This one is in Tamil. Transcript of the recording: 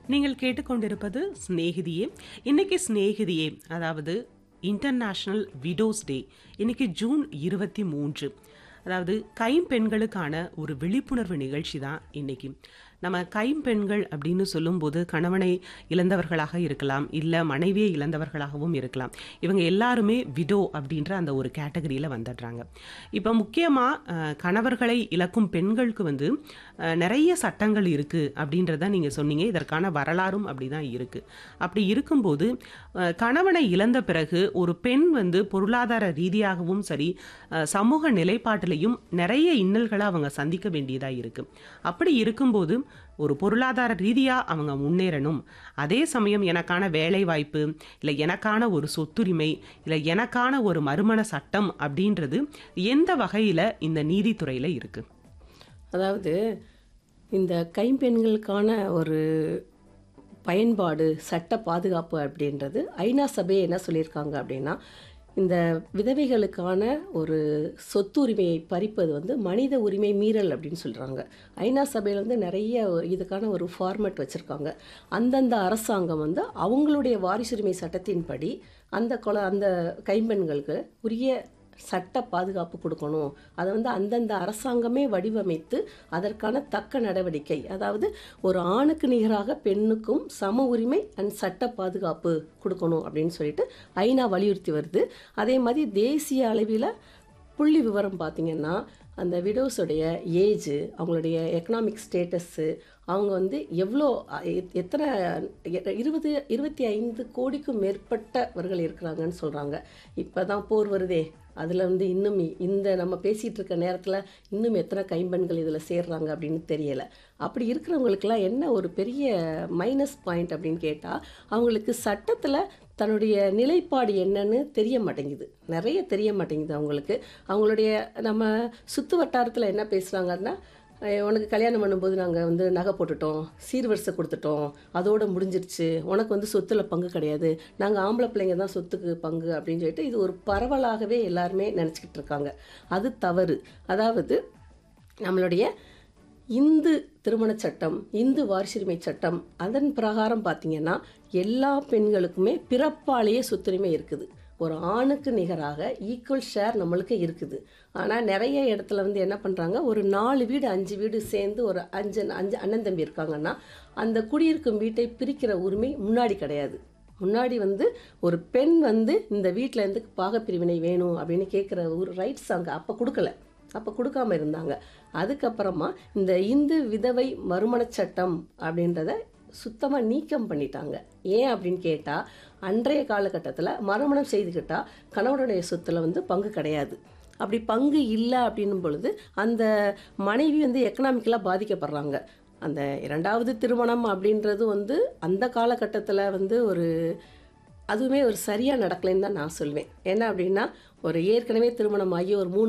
நீங்கள் கேட்டுக்கொண்டிருப்பது சிநேகிதியே இன்னைக்கு சிநேகிதியே அதாவது இன்டர்நேஷ்னல் விடோஸ் டே இன்னைக்கு ஜூன் இருபத்தி மூன்று அதாவது கைம்பெண்களுக்கான ஒரு விழிப்புணர்வு நிகழ்ச்சி தான் இன்னைக்கு நம்ம கைம்பெண்கள் அப்படின்னு சொல்லும்போது கணவனை இழந்தவர்களாக இருக்கலாம் இல்லை மனைவியை இழந்தவர்களாகவும் இருக்கலாம் இவங்க எல்லாருமே விடோ அப்படின்ற அந்த ஒரு கேட்டகரியில் வந்துடுறாங்க இப்போ முக்கியமாக கணவர்களை இழக்கும் பெண்களுக்கு வந்து அஹ், நிறைய சட்டங்கள் இருக்குது அப்படின்றத நீங்கள் சொன்னீங்க இதற்கான வரலாறும் அப்படி தான் இருக்குது அப்படி இருக்கும்போது அஹ், கணவனை இழந்த பிறகு ஒரு பெண் வந்து பொருளாதார ரீதியாகவும் சரி அஹ், சமூக நிலைப்பாட்டிலையும் நிறைய இன்னல்களை அவங்க சந்திக்க வேண்டியதாக இருக்குது அப்படி இருக்கும்போது ஒரு பொருளாதார ரீதியாக அவங்க முன்னேறணும் அதே சமயம் எனக்கான வேலை வாய்ப்பு இல்லை எனக்கான ஒரு சொத்துரிமை இல்லை எனக்கான ஒரு மறுமண சட்டம் அப்படின்றது எந்த வகையில் இந்த நீதித்துறையில் இருக்குது அதாவது இந்த கைம்பெண்களுக்கான ஒரு பயன்பாடு சட்ட பாதுகாப்பு அப்படின்றது ஐநா சபை என்ன சொல்லியிருக்காங்க அப்படின்னா இந்த விதவைகளுக்கான ஒரு சொத்துரிமையை பறிப்பது வந்து மனித உரிமை மீறல் அப்படின்னு சொல்கிறாங்க ஐநா சபையில் வந்து நிறைய இதுக்கான ஒரு ஃபார்மேட் வச்சுருக்காங்க அந்தந்த அரசாங்கம் வந்து அவங்களுடைய வாரிசுரிமை சட்டத்தின்படி அந்த கொலை அந்த கைம்பெண்களுக்கு உரிய சட்ட பாதுகாப்பு கொடுக்கணும் அதை வந்து அந்தந்த அரசாங்கமே வடிவமைத்து அதற்கான தக்க நடவடிக்கை அதாவது ஒரு ஆணுக்கு நிகராக பெண்ணுக்கும் சம உரிமை அண்ட் சட்ட பாதுகாப்பு கொடுக்கணும் அப்படின்னு சொல்லிட்டு ஐநா வலியுறுத்தி வருது அதே மாதிரி தேசிய அளவில் புள்ளி விவரம் பார்த்திங்கன்னா அந்த விடோஸுடைய ஏஜு அவங்களுடைய எக்கனாமிக் ஸ்டேட்டஸ்ஸு அவங்க வந்து எவ்வளோ அ, எத்- எத்தனை எ- இருபது இருபத்தி ஐந்து கோடிக்கும் மேற்பட்டவர்கள் இருக்கிறாங்கன்னு சொல்கிறாங்க இப்போ தான் போர் வருதே அதில் வந்து இன்னும் இ- இந்த நம்ம பேசிகிட்டு இருக்க நேரத்தில் இன்னும் எத்தனை கைம்பெண்கள் இதில் சேர்றாங்க அப்படின்னு தெரியலை அப்படி இருக்கிறவங்களுக்கெல்லாம் என்ன ஒரு பெரிய மைனஸ் பாயிண்ட் அப்படின்னு கேட்டால் அவங்களுக்கு சட்டத்தில் தன்னுடைய நிலைப்பாடு என்னன்னு தெரிய மாட்டேங்குது நிறைய தெரிய மாட்டேங்குது அவங்களுக்கு அவங்களுடைய நம்ம சுற்று வட்டாரத்தில் என்ன பேசுகிறாங்கன்னா அஹ் உனக்கு கல்யாணம் பண்ணும்போது நாங்கள் வந்து நகை போட்டுட்டோம் சீர்வரிசை கொடுத்துட்டோம் அதோட முடிஞ்சிருச்சு உனக்கு வந்து சொத்துல பங்கு கிடையாது நாங்கள் ஆம்பளை பிள்ளைங்க தான் சொத்துக்கு பங்கு அப்படின்னு சொல்லிட்டு இது ஒரு பரவலாகவே எல்லாருமே நினச்சிக்கிட்டு இருக்காங்க அது தவறு அதாவது நம்மளுடைய இந்து திருமணச் சட்டம் இந்து வாரிசுரிமை சட்டம் அதன் பிரகாரம் பார்த்தீங்கன்னா எல்லா பெண்களுக்குமே பிறப்பாலேயே சொத்துரிமை இருக்குது ஒரு ஆணுக்கு நிகராக ஈக்குவல் ஷேர் நம்மளுக்கு இருக்குது ஆனால் நிறைய இடத்துல வந்து என்ன பண்ணுறாங்க ஒரு நாலு வீடு அஞ்சு வீடு சேர்ந்து ஒரு அஞ்சு அஞ்சு அண்ணன் தம்பி இருக்காங்கன்னா அந்த குடியிருக்கும் வீட்டை பிரிக்கிற உரிமை முன்னாடி கிடையாது முன்னாடி வந்து ஒரு பெண் வந்து இந்த வீட்டில் இருந்து பாகப்பிரிவினை வேணும் அப்படின்னு கேட்குற ஒரு ரைட்ஸ் அங்கே அப்போ கொடுக்கல அப்போ கொடுக்காம இருந்தாங்க அதுக்கப்புறமா இந்த இந்து விதவை மறுமணச் சட்டம் அப்படின்றத சுத்தமாக நீக்கம் பண்ணிட்டாங்க ஏன் அப்படின்னு கேட்டால் அன்றைய காலகட்டத்தில் மறுமணம் செய்துக்கிட்டா கணவனுடைய சொத்துல வந்து பங்கு கிடையாது அப்படி பங்கு இல்லை அப்படின்னும் பொழுது அந்த மனைவி வந்து எக்கனாமிக்கலாக பாதிக்கப்படுறாங்க அந்த இரண்டாவது திருமணம் அப்படின்றது வந்து அந்த காலகட்டத்தில் வந்து ஒரு அதுவுமே ஒரு சரியாக நடக்கலைன்னு தான் நான் சொல்வேன் என்ன அப்படின்னா ஒரு ஏற்கனவே திருமணம் ஆகி ஒரு மூணு